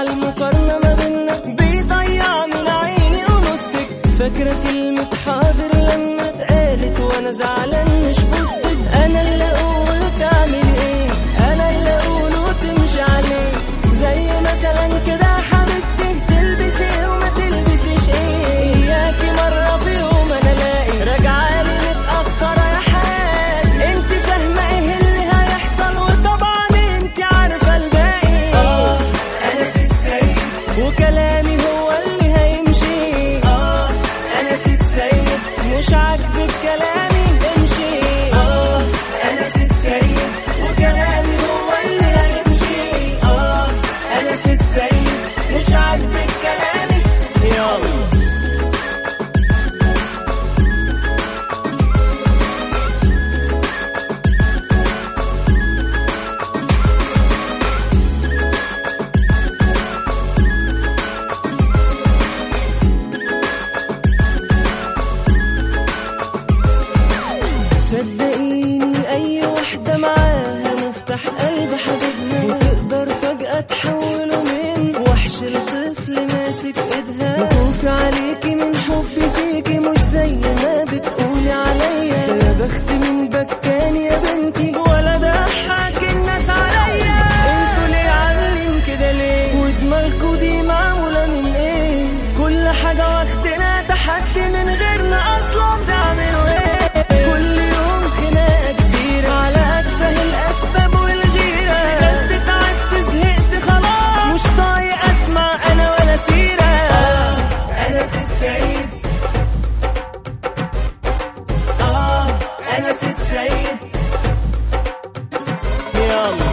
على المقارنة ما بينا بيضيع من عيني ونصتك فاكرة كلمة حاضر لما اتقالت وانا زعلان مش بوسطك انا اللي اقول تعمل ايه انا اللي اقول وتمشي عليه زي مثلا كده يا حبيبتي تلبسي ايه وما تلبسيش ايه اياكي مرة في يوم انا الاقي راجعة لي متأخرة يا حالي انت فاهمة ايه اللي هيحصل وطبعا انت عارفة الباقي اه انا سي السيد وكلامي هو اللي هيمشي اه انا سي السيد مش عاجبك كلامي امشي اه انا سي السيد وكلامي هو اللي هيمشي اه انا سي السيد مش عاجبك كلامي يلا صدقيني اي واحدة معاها مفتاح قلب حبيبها وتقدر فجأة تحوله من وحش لطفل ماسك ايدها خوفي عليكي من حبي فيكي مش زي ما بتقولي عليا ده يا بخت من بكان يا بنتي ولا ضحك الناس عليا انتوا ليه عاملين كده ليه ودماغكوا دي معمولة من ايه كل حاجة واخدنا تحدي من غيرنا اصلا تعملوا ايه كل يوم خناقة كبيرة على أتفه الأسباب والغيرة بجد تعبت زهقت خلاص مش طايق أسمع أنا ولا سيرة آه أنا سي السيد آه أنا سي السيد يلا